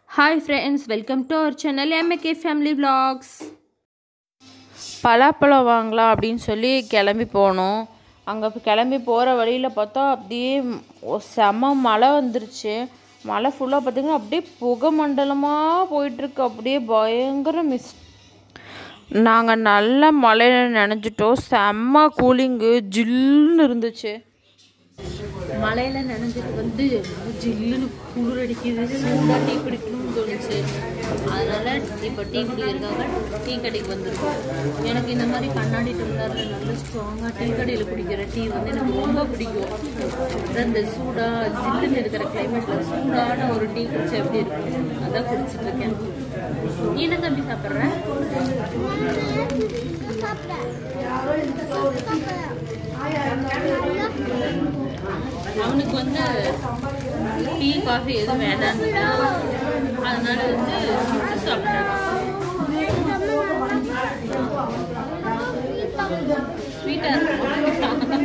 hi friends welcome to our channel MAK family vlogs பலாப்பழம் வாங்கலாம் அப்படின்னு சொல்லி கிளம்பி போனோம் அங்கே கிளம்பி போகிற வழியில் பார்த்தா அப்படியே ஒ- செம மழை வந்துருச்சு மழை ஃபுல்லாக பார்த்தீங்கன்னா அப்படியே புகை மண்டலமாக போயிட்டுருக்கு அப்படியே பயங்கர மிஸ் நாங்கள் நல்ல மழையில் நனைஞ்சிட்டோம் செம்ம கூலிங்கு ஜில்லுன்னு இருந்துச்சு மழையில நனைஞ்சிட்டு வந்து ஜில்லுன்னு குளிர் அடிக்குது சூடாக டீ குடிக்கணும்னு தோணுச்சு அதனால இப்போ டீ குடிக்கிறதுக்காக டீ கடைக்கு வந்திருக்கோம் எனக்கு இந்த மாதிரி கண்ணாடி டம்ளரில் நல்ல ஸ்ட்ராங்காக டீ கடையில் குடிக்கிற டீ வந்து எனக்கு ரொம்ப பிடிக்கும் அதான் இந்த சூடாக ஜில்லுன்னு இருக்கிற கிளைமேட்டில் சூடான ஒரு டீ குடிச்சா எப்படி இருக்கும் அதான் குடிச்சிட்டு இருக்கேன் நீ என்ன தம்பி சாப்பிட்ற அவனுக்கு வந்து டீ காஃபி எதுவும் வேண்டான்னு அதனால வந்து சிப்ஸ் சாப்பிட்றாங்க ஸ்வீட்டாக இருக்கும்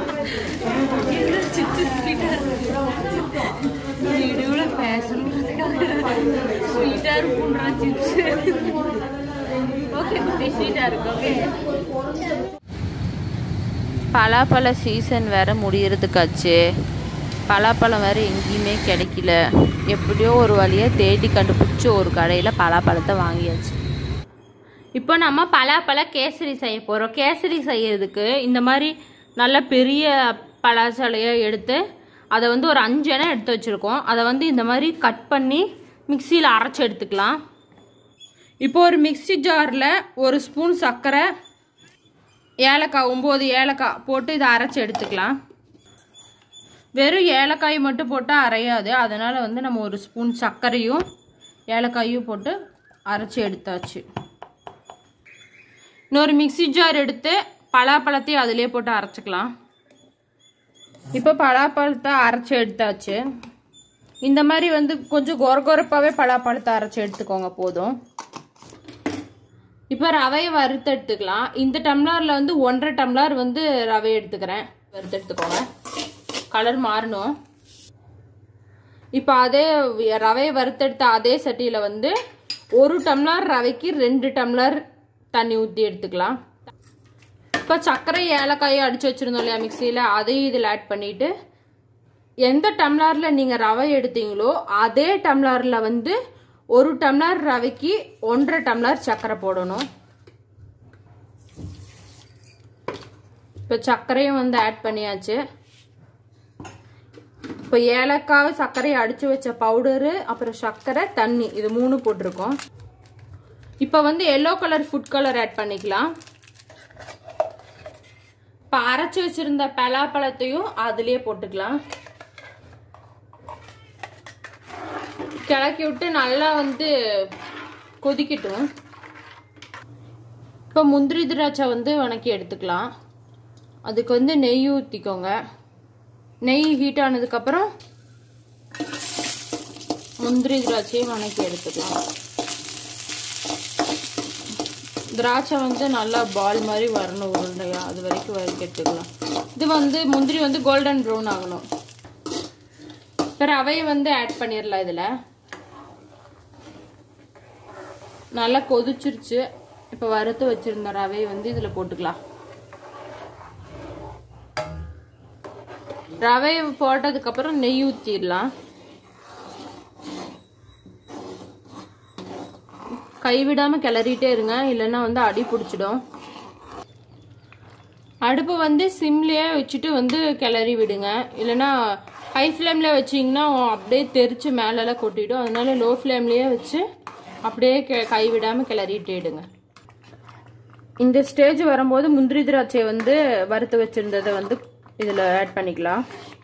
சிப்ஸ் ஸ்வீட்டாக இருக்கும் வீடியோவில் பேசணும் ஸ்வீட்டாக இருக்கும்ன்றா சிப்ஸ் ஓகே குட்டி ஸ்வீட்டாக இருக்கு ஓகே பலாப்பழ சீசன் வேற முடியறதுக்காச்சு பலாப்பழம் வேற எங்கேயுமே கிடைக்கல எப்படியோ ஒரு வழியாக தேடி கண்டுபிடிச்சி ஒரு கடையில் பலாப்பழத்தை வாங்கியாச்சு இப்போ நம்ம பலாப்பழ கேசரி செய்ய போகிறோம் கேசரி செய்யறதுக்கு இந்த மாதிரி நல்ல பெரிய பலாச்சலையை எடுத்து அதை வந்து ஒரு அஞ்சு எண்ணெய் எடுத்து வச்சுருக்கோம் அதை வந்து இந்த மாதிரி கட் பண்ணி மிக்சியில் அரைச்சி எடுத்துக்கலாம் இப்போ ஒரு மிக்ஸி ஜாரில் ஒரு ஸ்பூன் சர்க்கரை ஏலக்காய் ஒம்பது ஏலக்காய் போட்டு இதை அரைச்சி எடுத்துக்கலாம் வெறும் ஏலக்காய் மட்டும் போட்டால் அரையாது அதனால் வந்து நம்ம ஒரு ஸ்பூன் சர்க்கரையும் ஏலக்காயும் போட்டு அரைச்சி எடுத்தாச்சு இன்னொரு மிக்ஸி ஜார் எடுத்து பலாப்பழத்தையும் அதிலே போட்டு அரைச்சிக்கலாம் இப்போ பலாப்பழத்தை அரைச்சி எடுத்தாச்சு இந்த மாதிரி வந்து கொஞ்சம் கொரகொரப்பாகவே பலாப்பழத்தை அரைச்சி எடுத்துக்கோங்க போதும் இப்போ ரவையை வறுத்து எடுத்துக்கலாம் இந்த டம்ளரில் வந்து ஒன்றரை டம்ளர் வந்து ரவை எடுத்துக்கிறேன் வறுத்து எடுத்துக்கோங்க கலர் மாறணும் இப்போ அதே ரவையை வறுத்தெடுத்த அதே சட்டியில் வந்து ஒரு டம்ளர் ரவைக்கு ரெண்டு டம்ளர் தண்ணி ஊற்றி எடுத்துக்கலாம் இப்போ சர்க்கரை ஏலக்காயும் அடித்து வச்சுருந்தோம் இல்லையா மிக்சியில் அதையும் இதில் ஆட் பண்ணிவிட்டு எந்த டம்ளரில் நீங்கள் ரவை எடுத்தீங்களோ அதே டம்ளரில் வந்து ஒரு டம்ளர் ரவைக்கு ஒன்றரை டம்ளர் சர்க்கரை போடணும் இப்போ சர்க்கரையும் வந்து ஆட் பண்ணியாச்சு இப்போ ஏலக்காய் சர்க்கரையை அடித்து வச்ச பவுடரு அப்புறம் சர்க்கரை தண்ணி இது மூணு போட்டிருக்கோம் இப்போ வந்து yellow colour food colour add பண்ணிக்கலாம் இப்போ அரைச்சி வச்சிருந்த பலாப்பழத்தையும் அதுலேயே போட்டுக்கலாம் கிளக்கி விட்டு நல்லா வந்து கொதிக்கட்டும் இப்போ முந்திரி திராட்சை வந்து வணக்கி எடுத்துக்கலாம் அதுக்கு வந்து நெய் ஊற்றிக்கோங்க நெய் ஹீட் ஆனதுக்கப்புறம் முந்திரி திராட்சையும் வணக்கி எடுத்துக்கலாம் திராட்சை வந்து நல்லா பால் மாதிரி வரணும் உருண்டையா அது வரைக்கும் வரைக்கும் எடுத்துக்கலாம் இது வந்து முந்திரி வந்து கோல்டன் ப்ரௌன் ஆகணும் இப்போ ரவையை வந்து ஆட் பண்ணிடலாம் இதில் நல்லா கொதிச்சிருச்சு இப்போ வறுத்து வச்சிருந்த ரவையை வந்து இதில் போட்டுக்கலாம் ரவையை போட்டதுக்கப்புறம் நெய் ஊற்றிடலாம் கைவிடாமல் கிளறிட்டே இருங்க இல்லைன்னா வந்து அடி பிடிச்சிடும் அடுப்பு வந்து சிம்லேயே வச்சுட்டு வந்து கிளறி விடுங்க இல்லைன்னா ஹை ஃப்ளேமில் வச்சிங்கன்னா அப்படியே தெரிச்சு மேலெல்லாம் கொட்டிடும் அதனால லோ ஃப்ளேம்லேயே வச்சு அப்படியே கெ- கைவிடாமல் கிளறிட்டேடுங்க இந்த ஸ்டேஜ் வரும்போது முந்திரி திராட்சையை வந்து வறுத்து வச்சிருந்ததை வந்து இதில் ஆட் பண்ணிக்கலாம்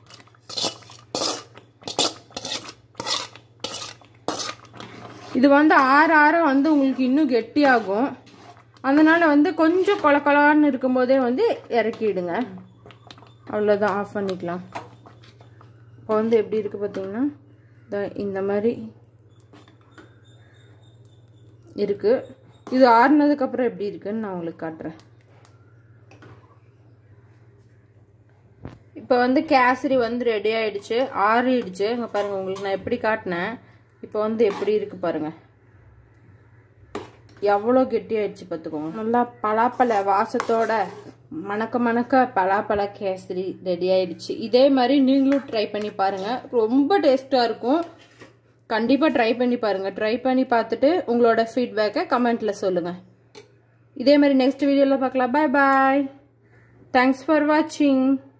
இது வந்து ஆற ஆற வந்து உங்களுக்கு இன்னும் கெட்டியாகும் அதனால வந்து கொஞ்சம் கொலக்கொலான்னு இருக்கும்போதே வந்து இறக்கிடுங்க அவ்வளோதான் ஆஃப் பண்ணிக்கலாம் இப்போ வந்து எப்படி இருக்கு பார்த்தீங்கன்னா இதோ இந்த மாதிரி இருக்கு இது ஆறுனதுக்கு அப்புறம் எப்படி இருக்குன்னு நான் உங்களுக்கு காட்டுறேன் இப்போ வந்து கேசரி வந்து ரெடி ஆயிடுச்சு ஆறிடுச்சு இங்கே பாருங்க உங்களுக்கு நான் எப்படி காட்டினேன் இப்போ வந்து எப்படி இருக்கு பாருங்க எவ்வளோ கெட்டியாயிடுச்சு பார்த்துக்கோங்க நல்லா பலாப்பழ வாசத்தோட மணக்க மணக்க பலாப்பழ கேசரி ரெடி ஆயிடுச்சு இதே மாதிரி நீங்களும் ட்ரை பண்ணி பாருங்க ரொம்ப டேஸ்ட்டாக இருக்கும் கண்டிப்பாக ட்ரை பண்ணி பாருங்க ட்ரை பண்ணி பார்த்துட்டு உங்களோட ஃபீட்பேக்கை கமெண்ட்டில் சொல்லுங்கள் இதே மாதிரி நெக்ஸ்ட் வீடியோவில் பார்க்கலாம் பாய் பாய் தேங்க்ஸ் ஃபார் வாட்சிங்